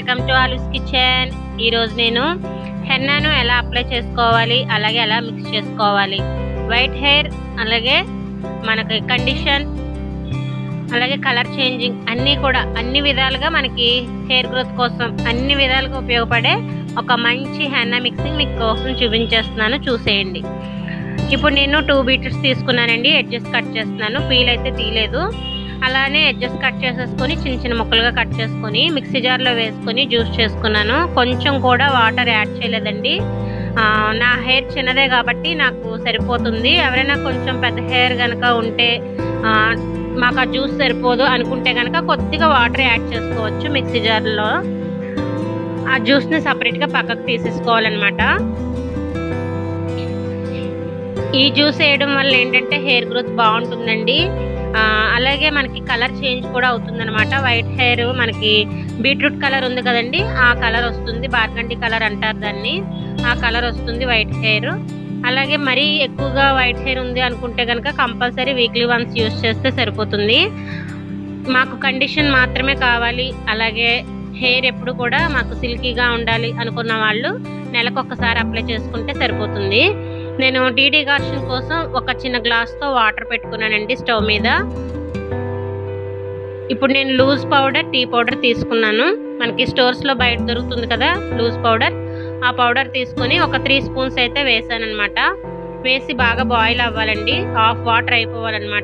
welcome to ఆలూస్ kitchen ఈరోజు నేను హెన్నాను ఎలా అప్లై చేసుకోవాలి అలాగే ఎలా మిక్స్ చేసుకోవాలి వైట్ హెయిర్ అలాగే మనకి కండిషన్ అలాగే కలర్ చేంజింగ్ అన్నీ కూడా అన్ని విధాలుగా మనకి హెయిర్ గ్రోత్ కోసం అన్ని విధాలుగా ఉపయోగపడే ఒక మంచి హెన్నా మిక్సింగ్ మీకు కోసం చూపించేస్తున్నాను చూసేయండి ఇప్పుడు నేను టూ బీటర్స్ తీసుకున్నానండి ఎడ్జెస్ కట్ చేస్తున్నాను పీల్ అయితే తీయలేదు అలానే ఎడ్జెస్ కట్ చేసేసుకొని చిన్న చిన్న ముక్కలుగా కట్ చేసుకొని మిక్సీ జార్లో వేసుకొని జ్యూస్ చేసుకున్నాను కొంచెం కూడా వాటర్ యాడ్ చేయలేదండి ఆ, నా హెయిర్ చిన్నదే కాబట్టి నాకు సరిపోతుంది ఎవరైనా కొంచెం పెద్ద హెయిర్ కనుక ఉంటే ఆ, మాకు ఆ జ్యూస్ సరిపోదు అనుకుంటే కనుక కొద్దిగా వాటర్ యాడ్ చేసుకోవచ్చు మిక్సీ జార్లో ఆ జ్యూస్ని సపరేట్గా పక్కకు తీసేసుకోవాలన్నమాట ఈ జ్యూస్ వేయడం వల్ల ఏంటంటే హెయిర్ గ్రోత్ బాగుంటుందండి ఆ, అలాగే మనకి కలర్ చేంజ్ కూడా అవుతుందన్నమాట వైట్ హెయిర్ మనకి బీట్రూట్ కలర్ ఉంది కదండి ఆ కలర్ వస్తుంది బార్గండి కలర్ అంటారు దాన్ని ఆ కలర్ వస్తుంది వైట్ హెయిర్ అలాగే మరీ ఎక్కువగా వైట్ హెయిర్ ఉంది అనుకుంటే కనుక కంపల్సరీ వీక్లీ వన్స్ యూస్ చేస్తే సరిపోతుంది మాకు కండిషన్ మాత్రమే కావాలి అలాగే హెయిర్ ఎప్పుడు కూడా మాకు సిల్కీగా ఉండాలి అనుకున్న వాళ్ళు నెలకు ఒక్కసారి అప్లై చేసుకుంటే సరిపోతుంది నేను డీడీ గార్షన్ కోసం ఒక చిన్న గ్లాస్తో వాటర్ పెట్టుకున్నానండి స్టవ్ మీద ఇప్పుడు నేను లూజ్ పౌడర్ టీ పౌడర్ తీసుకున్నాను మనకి స్టోర్స్లో బయట దొరుకుతుంది కదా లూజ్ పౌడర్ ఆ పౌడర్ తీసుకొని ఒక త్రీ స్పూన్స్ అయితే వేసాను అనమాట వేసి బాగా బాయిల్ అవ్వాలండి హాఫ్ వాటర్ అయిపోవాలన్నమాట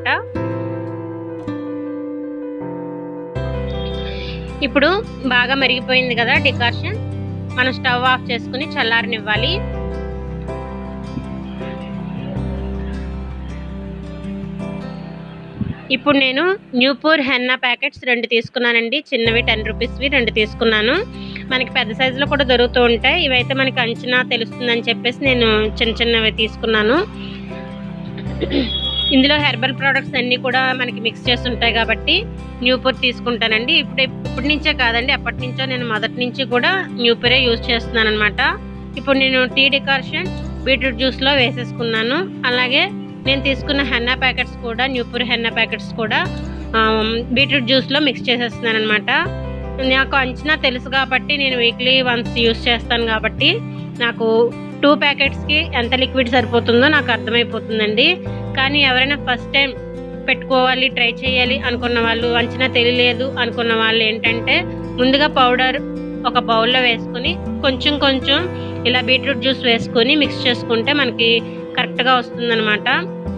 ఇప్పుడు బాగా మరిగిపోయింది కదా డికాషన్ మనం స్టవ్ ఆఫ్ చేసుకుని చల్లారనివ్వాలి ఇప్పుడు నేను న్యూపూర్ హెన్నా ప్యాకెట్స్ రెండు తీసుకున్నానండి చిన్నవి టెన్ రూపీస్వి రెండు తీసుకున్నాను మనకి పెద్ద సైజులో కూడా దొరుకుతూ ఉంటాయి ఇవైతే మనకి అంచనా తెలుస్తుందని చెప్పేసి నేను చిన్న చిన్నవి తీసుకున్నాను ఇందులో హెర్బల్ ప్రోడక్ట్స్ అన్నీ కూడా మనకి మిక్స్ చేసి ఉంటాయి కాబట్టి న్యూపూర్ తీసుకుంటానండి ఇప్పుడు ఇప్పటి నుంచే కాదండి ఎప్పటి నుంచో నేను మొదటి నుంచి కూడా న్యూపూరే యూజ్ చేస్తున్నాను అనమాట ఇప్పుడు నేను టీ డికార్షన్ బీట్రూట్ జ్యూస్లో వేసేసుకున్నాను అలాగే నేను తీసుకున్న హెన్నా ప్యాకెట్స్ కూడా న్యూపూర్ హెన్నా ప్యాకెట్స్ కూడా ఆమ్, బీట్రూట్ జ్యూస్లో మిక్స్ చేసేస్తున్నాను అనమాట నాకు అంచనా తెలుసు కాబట్టి నేను వీక్లీ వన్స్ యూస్ చేస్తాను కాబట్టి నాకు టూ ప్యాకెట్స్కి ఎంత లిక్విడ్ సరిపోతుందో నాకు అర్థమైపోతుందండి కానీ ఎవరైనా ఫస్ట్ టైం పెట్టుకోవాలి ట్రై చేయాలి అనుకున్న వాళ్ళు అంచనా తెలియలేదు అనుకున్న వాళ్ళు ఏంటంటే ముందుగా పౌడర్ ఒక బౌల్లో వేసుకొని కొంచెం కొంచెం ఇలా బీట్రూట్ జ్యూస్ వేసుకొని మిక్స్ చేసుకుంటే మనకి కరెక్ట్గా వస్తుందన్నమాట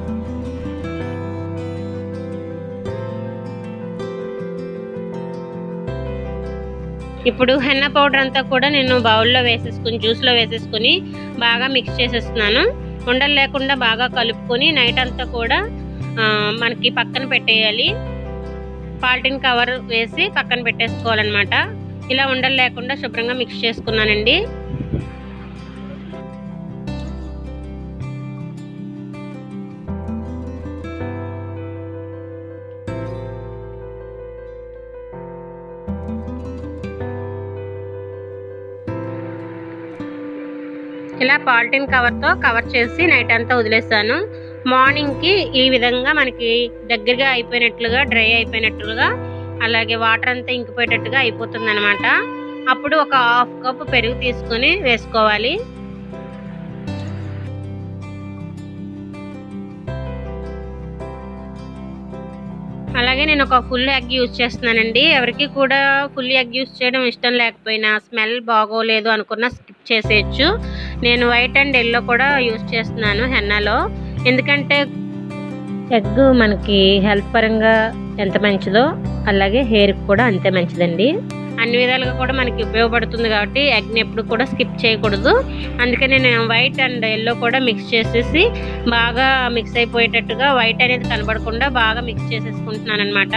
ఇప్పుడు హెన్న పౌడర్ అంతా కూడా నేను బౌల్లో వేసేసుకుని జ్యూస్లో వేసేసుకుని బాగా మిక్స్ చేసేస్తున్నాను ఉండలు లేకుండా బాగా కలుపుకొని నైట్ అంతా కూడా ఆ, మనకి పక్కన పెట్టేయాలి పాలిటిన్ కవర్ వేసి పక్కన పెట్టేసుకోవాలన్నమాట ఇలా ఉండలు లేకుండా శుభ్రంగా మిక్స్ చేసుకున్నానండి ఇలా పాలిటిన్ కవర్తో కవర్ చేసి నైట్ అంతా వదిలేస్తాను మార్నింగ్కి ఈ విధంగా మనకి దగ్గరగా అయిపోయినట్లుగా డ్రై అయిపోయినట్లుగా అలాగే వాటర్ అంతా ఇంకిపోయేటట్టుగా అయిపోతుంది అనమాట అప్పుడు ఒక హాఫ్ కప్ పెరుగు తీసుకొని వేసుకోవాలి అలాగే నేను ఒక ఫుల్ ఎగ్ యూజ్ చేస్తున్నానండి ఎవరికి కూడా ఫుల్ ఎగ్ యూజ్ చేయడం ఇష్టం లేకపోయినా స్మెల్ బాగోలేదు అనుకున్న స్కిప్ చేసేయచ్చు నేను వైట్ అండ్ ఎల్లో కూడా యూజ్ చేస్తున్నాను హెన్నాలో ఎందుకంటే ఎగ్ మనకి హెల్త్ పరంగా ఎంత మంచిదో అలాగే హెయిర్కి కూడా అంతే మంచిదండి అన్ని విధాలుగా కూడా మనకి ఉపయోగపడుతుంది కాబట్టి ఎగ్ని ఎప్పుడు కూడా స్కిప్ చేయకూడదు అందుకని నేను వైట్ అండ్ ఎల్లో కూడా మిక్స్ చేసేసి బాగా మిక్స్ అయిపోయేటట్టుగా వైట్ అనేది కనబడకుండా బాగా మిక్స్ చేసేసుకుంటున్నాను అనమాట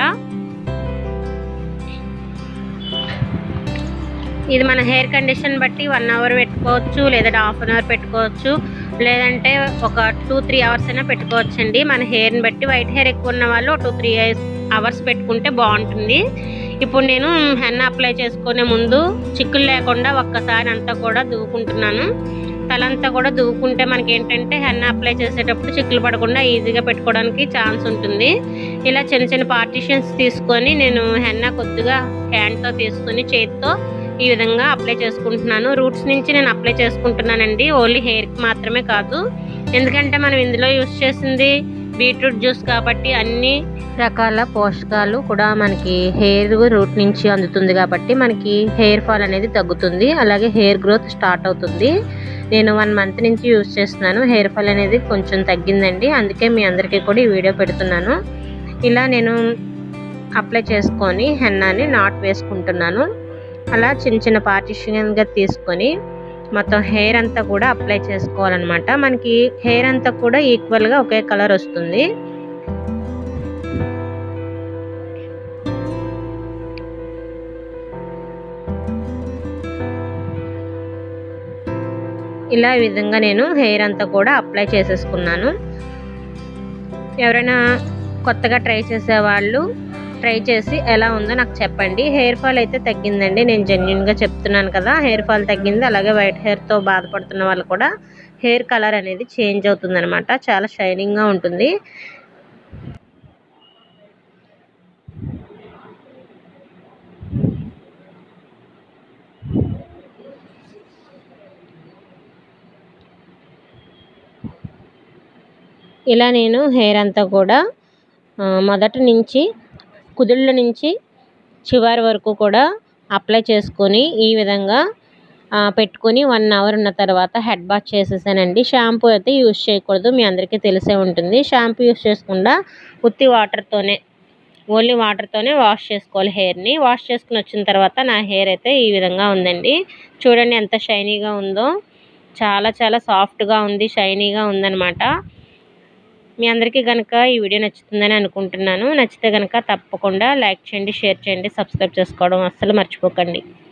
ఇది మన హెయిర్ కండిషన్ బట్టి వన్ అవర్ పెట్టుకోవచ్చు లేదంటే హాఫ్ అన్ అవర్ పెట్టుకోవచ్చు లేదంటే ఒక టూ త్రీ అవర్స్ అయినా పెట్టుకోవచ్చు అండి మన హెయిర్ని బట్టి వైట్ హెయిర్ ఎక్కువ ఉన్న వాళ్ళు టూ త్రీ అవర్స్ పెట్టుకుంటే బాగుంటుంది ఇప్పుడు నేను హెన్న అప్లై చేసుకునే ముందు చిక్కులు లేకుండా ఒక్కసారి అంతా కూడా దువ్వుకుంటున్నాను తలంతా కూడా దువ్వుకుంటే మనకి ఏంటంటే హెన్న అప్లై చేసేటప్పుడు చిక్కులు పడకుండా ఈజీగా పెట్టుకోవడానికి ఛాన్స్ ఉంటుంది ఇలా చిన్న చిన్న పార్టిషన్స్ తీసుకొని నేను హెన్న కొద్దిగా హ్యాండ్తో తీసుకొని చేతితో ఈ విధంగా అప్లై చేసుకుంటున్నాను రూట్స్ నుంచి నేను అప్లై చేసుకుంటున్నానండి ఓన్లీ హెయిర్కి మాత్రమే కాదు ఎందుకంటే మనం ఇందులో యూస్ చేసింది బీట్రూట్ జ్యూస్ కాబట్టి అన్ని రకాల పోషకాలు కూడా మనకి హెయిర్ రూట్ నుంచి అందుతుంది కాబట్టి మనకి హెయిర్ ఫాల్ అనేది తగ్గుతుంది అలాగే హెయిర్ గ్రోత్ స్టార్ట్ అవుతుంది నేను వన్ మంత్ నుంచి యూస్ చేస్తున్నాను హెయిర్ ఫాల్ అనేది కొంచెం తగ్గిందండి అందుకే మీ అందరికీ కూడా ఈ వీడియో పెడుతున్నాను ఇలా నేను అప్లై చేసుకొని హెన్నాని నాట్ వేసుకుంటున్నాను అలా చిన్న చిన్న పార్టిషన్గా తీసుకొని మొత్తం హెయిర్ అంతా కూడా అప్లై చేసుకోవాలన్నమాట మనకి హెయిర్ అంతా కూడా ఈక్వల్గా ఒకే కలర్ వస్తుంది ఇలా ఈ విధంగా నేను హెయిర్ అంతా కూడా అప్లై చేసేసుకున్నాను ఎవరైనా కొత్తగా ట్రై చేసేవాళ్ళు ట్రై చేసి ఎలా ఉందో నాకు చెప్పండి హెయిర్ ఫాల్ అయితే తగ్గిందండి నేను జెన్యున్గా చెప్తున్నాను కదా హెయిర్ ఫాల్ తగ్గింది అలాగే వైట్ హెయిర్తో బాధపడుతున్న వాళ్ళు కూడా హెయిర్ కలర్ అనేది చేంజ్ అవుతుంది అనమాట చాలా షైనింగ్గా ఉంటుంది ఇలా నేను హెయిర్ అంతా కూడా మొదటి నుంచి కుదుళ్ళ నుంచి చివరి వరకు కూడా అప్లై చేసుకొని ఈ విధంగా పెట్టుకొని వన్ అవర్ ఉన్న తర్వాత హెడ్ బాత్ చేసేసానండి షాంపూ అయితే యూస్ చేయకూడదు మీ అందరికీ తెలిసే ఉంటుంది షాంపూ యూస్ చేసుకుండా ఉత్తి వాటర్తోనే ఓన్లీ వాటర్తోనే వాష్ చేసుకోవాలి హెయిర్ని వాష్ చేసుకుని వచ్చిన తర్వాత నా హెయిర్ అయితే ఈ విధంగా ఉందండి చూడండి ఎంత షైనీగా ఉందో చాలా చాలా సాఫ్ట్గా ఉంది షైనీగా ఉందన్నమాట మీ అందరికీ కనుక ఈ వీడియో నచ్చుతుందని అనుకుంటున్నాను నచ్చితే కనుక తప్పకుండా లైక్ చేయండి షేర్ చేయండి సబ్స్క్రైబ్ చేసుకోవడం అస్సలు మర్చిపోకండి